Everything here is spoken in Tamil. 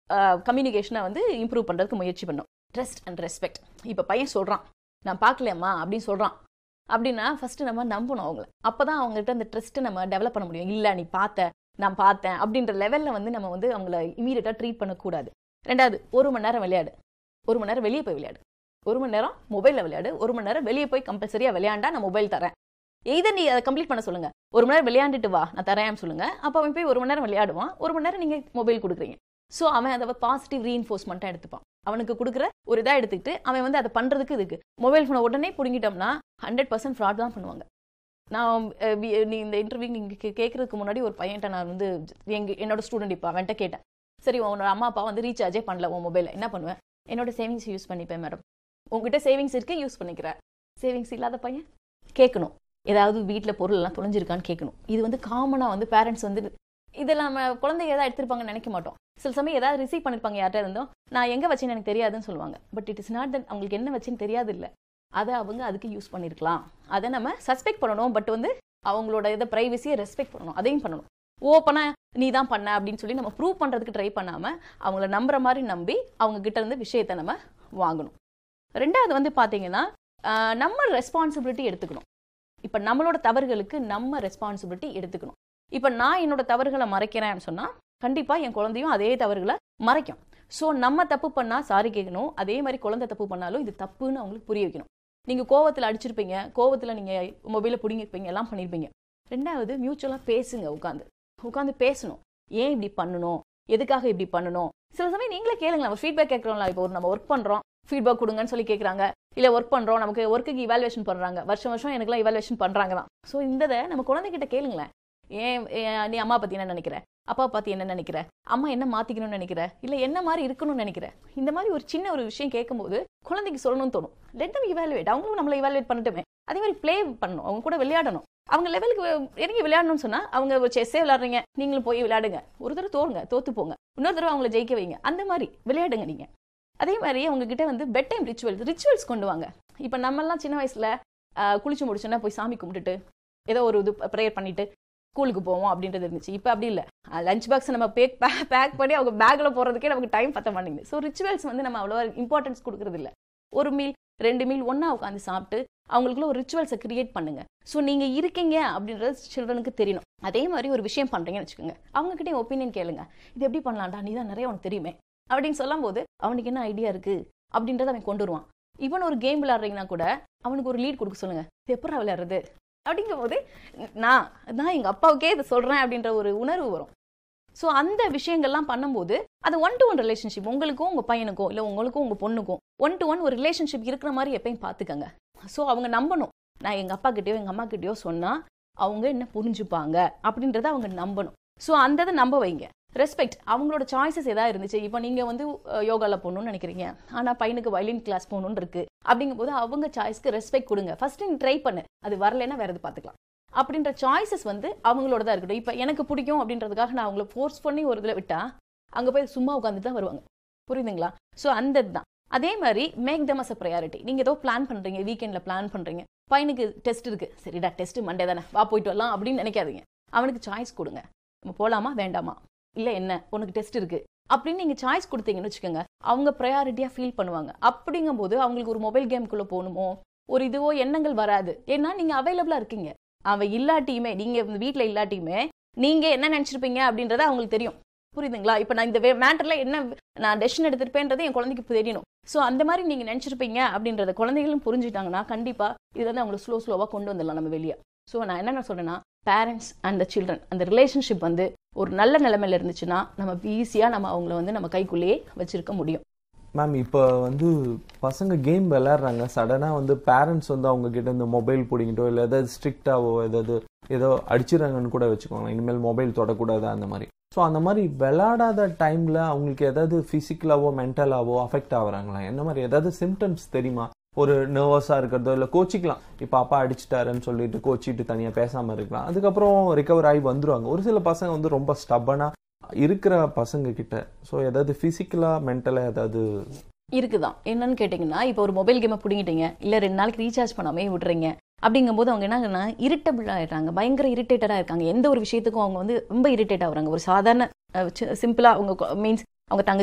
கம்யூனிகேஷனை வந்து இம்ப்ரூவ் பண்ணுறதுக்கு முயற்சி பண்ணும் ட்ரஸ்ட் அண்ட் ரெஸ்பெக்ட் இப்போ பையன் சொல்கிறான் நான் பார்க்கலையம்மா அப்படின்னு சொல்கிறான் அப்படின்னா ஃபர்ஸ்ட் நம்ம நம்பணும் அவங்கள அப்போ தான் அவங்ககிட்ட அந்த ட்ரஸ்ட்டை நம்ம டெவலப் பண்ண முடியும் இல்லை நீ பார்த்த நான் பார்த்தேன் அப்படின்ற லெவலில் வந்து நம்ம வந்து அவங்கள இமீடியட்டாக ட்ரீட் பண்ணக்கூடாது ரெண்டாவது ஒரு மணி நேரம் விளையாடு ஒரு மணி நேரம் வெளியே போய் விளையாடு ஒரு மணி நேரம் மொபைலில் விளையாடு ஒரு மணி நேரம் வெளியே போய் கம்பல்சரியாக விளையாண்டா நான் மொபைல் தரேன் எதை நீ அதை கம்ப்ளீட் பண்ண சொல்லுங்க ஒரு மணி நேரம் விளையாண்டுட்டு வா நான் தரேன் சொல்லுங்க அப்போ அவன் போய் ஒரு மணி நேரம் விளையாடுவான் ஒரு மணி நேரம் நீங்க மொபைல் கொடுக்குறீங்க ஸோ அவன் அதை பாசிட்டிவ் ரீஎன்ஃபோர்ஸ்மெண்ட்டாக எடுத்துப்பான் அவனுக்கு கொடுக்குற ஒரு இதாக எடுத்துக்கிட்டு அவன் வந்து அதை பண்ணுறதுக்கு இதுக்கு மொபைல் ஃபோனை உடனே பிடுங்கிட்டோம்னா ஹண்ட்ரட் பர்சன்ட் ஃப்ராட் தான் பண்ணுவாங்க நான் அஹ், வி- நீ இந்த இன்டர்வியூ நீங்கள் கேட்கறதுக்கு முன்னாடி ஒரு பையன்ட்ட நான் வந்து எங்க என்னோட ஸ்டூடெண்ட் இப்போ அவன்கிட்ட கேட்டேன் சரி உன்னோட அம்மா அப்பா வந்து ரீசார்ஜே பண்ணல உன் மொபைலில் என்ன பண்ணுவேன் என்னோட சேவிங்ஸ் யூஸ் பண்ணிப்பேன் மேடம் உங்ககிட்ட சேவிங்ஸ் இருக்கு யூஸ் பண்ணிக்கிற சேவிங்ஸ் இல்லாத பையன் கேட்கணும் ஏதாவது வீட்டில் பொருள் எல்லாம் தொலைஞ்சிருக்கான்னு கேட்கணும் இது வந்து காமனாக வந்து பேரண்ட்ஸ் வந்து இதெல்லாம் நம்ம குழந்தைங்க ஏதாவது எடுத்திருப்பாங்கன்னு நினைக்க மாட்டோம் சில சமயம் ஏதாவது ரிசீவ் பண்ணிருப்பாங்க யார்கிட்ட இருந்தோம் நான் எங்கே வச்சேன்னு எனக்கு தெரியாதுன்னு சொல்லுவாங்க but it is not that அவங்களுக்கு என்ன வச்சேன்னு தெரியாது இல்லை அதை அவங்க அதுக்கு யூஸ் பண்ணியிருக்கலாம் அதை நம்ம சஸ்பெக்ட் பண்ணணும் பட் வந்து அவங்களோட இதை ப்ரைவசியை ரெஸ்பெக்ட் பண்ணணும் அதையும் பண்ணணும் ஓப்பனாக நீ தான் பண்ண அப்படின்னு சொல்லி நம்ம ப்ரூவ் பண்ணுறதுக்கு ட்ரை பண்ணாமல் அவங்கள நம்புற மாதிரி நம்பி அவங்க கிட்ட இருந்து விஷயத்தை நம்ம வாங்கணும் ரெண்டாவது வந்து பார்த்தீங்கன்னா ஆஹ், நம்ம ரெஸ்பான்சிபிலிட்டி எடுத்துக்கணும் இப்போ நம்மளோட தவறுகளுக்கு நம்ம ரெஸ்பான்சிபிலிட்டி எடுத்துக்கணும் இப்போ நான் என்னோட தவறுகளை மறைக்கிறேன்னு சொன்னால் கண்டிப்பாக என் குழந்தையும் அதே தவறுகளை மறைக்கும் ஸோ நம்ம தப்பு பண்ணால் சாரி கேட்கணும் அதே மாதிரி குழந்தை தப்பு பண்ணாலும் இது தப்புன்னு அவங்களுக்கு புரிய வைக்கணும் நீங்கள் கோவத்தில் அடிச்சிருப்பீங்க கோவத்தில் நீங்கள் மொபைலை பிடிங்கிருப்பீங்க எல்லாம் பண்ணியிருப்பீங்க ரெண்டாவது மியூச்சுவலாக பேசுங்க உட்காந்து உட்காந்து பேசணும் ஏன் இப்படி பண்ணணும் எதுக்காக இப்படி பண்ணணும் சில சமயம் நீங்களே கேளுங்களேன் நம்ம ஃபீட்பேக் கேட்குறோம்ல இப்போ ஒரு நம்ம ஒர்க் பண்ணுறோம் ஃபீட்பேக் கொடுங்கன்னு சொல்லி கேட்குறாங்க இல்லை ஒர்க் பண்ணுறோம் நமக்கு ஒர்க்குக்கு இவாலுவேஷன் பண்ணுறாங்க வருஷம் வருஷம் எனக்குலாம் இவாலுவேஷன் பண்ணுறாங்க தான் ஸோ இந்த இதை நம்ம குழந்தைகிட்ட கேளுங்களேன் ஏன் ஏன் நீ அம்மா பற்றி என்ன நினைக்கிற அப்பா பற்றி என்ன நினைக்கிற அம்மா என்ன மாற்றிக்கணும்னு நினைக்கிற இல்லை என்ன மாதிரி இருக்கணும்னு நினைக்கிற இந்த மாதிரி ஒரு சின்ன ஒரு விஷயம் கேட்கும்போது குழந்தைக்கு சொல்லணும்னு தோணும் லெட் தம் இவாலுவேட் அவங்களும் நம்மளை இவாலுவேட் பண்ணட்டுமே அதே மாதிரி ப்ளே பண்ணணும் அவங்க கூட விளையாடணும் அவங்க லெவலுக்கு இறங்கி விளையாடணும்னு சொன்னா அவங்க ஒரு செஸ்ஸே விளையாடுறீங்க நீங்களும் போய் விளையாடுங்க ஒரு தடவை தோறுங்க தோத்து போங்க இன்னொரு தடவை அவங்கள ஜெயிக்க வைங்க அந்த மாதிரி விளையாடுங்க நீங்க அதே மாதிரி அவங்க கிட்ட வந்து பெட் டைம் ரிச்சுவல்ஸ் ரிச்சுவல்ஸ் கொண்டு வாங்க இப்போ நம்மெல்லாம் சின்ன வயசுல ஆஹ், குளிச்சு முடிச்சோன்னா போய் சாமி கும்பிட்டுட்டு ஏதோ ஒரு இது ப்ரேயர் பண்ணிட்டு ஸ்கூலுக்கு போவோம் அப்படின்றது இருந்துச்சு இப்போ அப்படி இல்லை லஞ்ச் பாக்ஸ் நம்ம பேக் பேக் பண்ணி அவங்க பேக்ல போறதுக்கே நமக்கு டைம் பத்த மாட்டேங்குது ஸோ ரிச்சுவல்ஸ் வந்து நம்ம அவ்வளோ இம்பார்ட்டன்ஸ் கொடுக்கறது இல்ல ஒரு மீல் ரெண்டு மீல் ஒண்ணா உட்காந்து சாப்பிட்டு அவங்களுக்குள்ள ஒரு ரிச்சுவல்ஸை கிரியேட் பண்ணுங்க ஸோ நீங்க இருக்கீங்க அப்படின்றது சில்ட்ரனுக்கு தெரியணும் அதே மாதிரி ஒரு விஷயம் பண்றீங்கன்னு வச்சுக்கோங்க அவங்க கிட்டே ஒப்பீனியன் கேளுங்க இது எப்படி பண்ணலாம்டா நீ தான் நிறைய உனக்கு தெரியுமே அப்படின்னு சொல்லும்போது அவனுக்கு என்ன ஐடியா இருக்கு அப்படின்றத அவன் கொண்டு வருவான் இவன் ஒரு கேம் விளையாடுறீங்கன்னா கூட அவனுக்கு ஒரு லீட் கொடுக்க சொல்லுங்க இது எப்படா விளையாடுறது அப்படிங்கும் போது நான் நான் எங்க அப்பாவுக்கே இதை சொல்றேன் அப்படின்ற ஒரு உணர்வு வரும் ஸோ அந்த விஷயங்கள்லாம் பண்ணும்போது அது ஒன் டு ஒன் ரிலேஷன்ஷிப் உங்களுக்கும் உங்க பையனுக்கும் இல்லை உங்களுக்கும் உங்க பொண்ணுக்கும் ஒன் டு ஒன் ஒரு ரிலேஷன்ஷிப் இருக்கிற மாதிரி எப்பயும் பார்த்துக்கங்க ஸோ அவங்க நம்பணும் நான் எங்க அப்பா கிட்டயோ எங்க அம்மா கிட்டயோ சொன்னா அவங்க என்ன புரிஞ்சுப்பாங்க அப்படின்றத அவங்க நம்பணும் ஸோ அந்த இதை நம்ப வைங்க ரெஸ்பெக்ட் அவங்களோட சாய்ஸஸ் ஏதாவது இருந்துச்சு இப்போ நீங்க வந்து யோகாவில் போகணும்னு நினைக்கிறீங்க ஆனா பையனுக்கு வயலின் கிளாஸ் போகணும்னு இருக்கு அப்படிங்கும்போது அவங்க சாய்ஸ்க்கு ரெஸ்பெக்ட் கொடுங்க ஃபர்ஸ்ட் நீ ட்ரை பண்ணு அது வரலைன்னா வேற எது பார்த்துக்கலாம் அப்படின்ற சாய்ஸஸ் வந்து அவங்களோட தான் இருக்கட்டும் இப்போ எனக்கு பிடிக்கும் அப்படின்றதுக்காக நான் அவங்கள ஃபோர்ஸ் பண்ணி ஒரு இதில் விட்டா அங்கே போய் சும்மா உட்காந்துட்டு தான் வருவாங்க புரியுதுங்களா ஸோ அந்த இதுதான் அதே மாதிரி make them as a priority நீங்கள் ஏதோ பிளான் பண்ணுறீங்க வீக்கெண்டில் பிளான் பண்ணுறீங்க பையனுக்கு டெஸ்ட் இருக்கு சரிடா டெஸ்ட் மண்டே தானே வா போயிட்டு வரலாம் அப்படின்னு நினைக்காதீங்க அவனுக்கு சாய்ஸ் கொடுங்க நம்ம போகலாமா வேண்டாமா இல்லை என்ன உனக்கு டெஸ்ட் இருக்கு அப்படின்னு நீங்கள் சாய்ஸ் கொடுத்தீங்கன்னு வச்சுக்கோங்க அவங்க ப்ரையாரிட்டியாக ஃபீல் பண்ணுவாங்க அப்படிங்கும்போது அவங்களுக்கு ஒரு மொபைல் கேமுக்குள்ளே போகணுமோ ஒரு இதுவோ எண்ணங்கள் வராது ஏன்னா நீங்கள் அவைலபிளாக இருக்கீங்க அவன் இல்லாட்டியுமே நீங்கள் வீட்டில் இல்லாட்டியுமே நீங்கள் என்ன நினச்சிருப்பீங்க அப்படின்றத அவங்களுக்கு தெரியும் புரியுதுங்களா இப்போ நான் இந்த மேட்டரில் என்ன நான் டெசிஷன் எடுத்திருப்பேன்றது என் குழந்தைக்கு தெரியணும் ஸோ அந்த மாதிரி நீங்கள் நினச்சிருப்பீங்க அப்படின்றத குழந்தைகளும் புரிஞ்சுட்டாங்கன்னா கண்டிப்பாக இது வந்து அவங்களை ஸ்லோ ஸ்லோவாக கொண்டு வந்துடலாம் நம்ம வெளியே ஸோ நான் என்ன சொல்றேன்னா பேரண்ட்ஸ் அண்ட் த சில்ட்ரன் அந்த ரிலேஷன்ஷிப் வந்து ஒரு நல்ல நிலைமையில இருந்துச்சுன்னா நம்ம ஈஸியாக நம்ம அவங்கள வந்து நம்ம கைக்குள்ளேயே வச்சிருக்க முடியும் மேம் இப்போ வந்து பசங்க கேம் விளையாடுறாங்க சடனாக வந்து பேரண்ட்ஸ் வந்து அவங்க கிட்ட இந்த மொபைல் பிடிங்கிட்டோ இல்லை ஏதாவது ஸ்ட்ரிக்டாவோ ஏதாவது ஏதோ அடிச்சிடறாங்கன்னு கூட வச்சுக்கோங்க இனிமேல் மொபைல் தொடக்கூடாது அந்த மாதிரி ஸோ அந்த மாதிரி விளையாடாத டைமில் அவங்களுக்கு ஏதாவது ஃபிசிக்கலாவோ மென்டலாவோ அஃபெக்ட் ஆகுறாங்களா என்ன மாதிரி ஏதாவது சிம்டம்ஸ் தெரியுமா ஒரு நர்வஸாக இருக்கிறதோ இல்லை கோச்சிக்கலாம் இப்போ அப்பா அடிச்சிட்டாருன்னு சொல்லிட்டு கோச்சிட்டு தனியாக பேசாமல் இருக்கலாம் அதுக்கப்புறம் ரிகவர் ஆகி வந்துருவாங்க ஒரு சில பசங்க வந்து ரொம்ப ஸ்டப்பனாக இருக்கிற பசங்க கிட்ட ஸோ ஏதாவது ஃபிசிக்கலாக மென்டலாக ஏதாவது இருக்குதான் என்னன்னு கேட்டிங்கன்னா இப்போ ஒரு மொபைல் கேமை பிடிங்கிட்டீங்க இல்லை ரெண்டு நாளைக்கு ரீசார்ஜ் பண்ணாமே விடுறீங்க அப்படிங்கும்போது அவங்க என்ன இரிட்டபிள் ஆயிடுறாங்க பயங்கர இரிட்டேட்டடாக இருக்காங்க எந்த ஒரு விஷயத்துக்கும் அவங்க வந்து ரொம்ப இரிட்டேட் ஆகுறாங்க ஒரு சாதாரண சிம்பிளாக அவங்க மீன்ஸ் அவங்க தங்க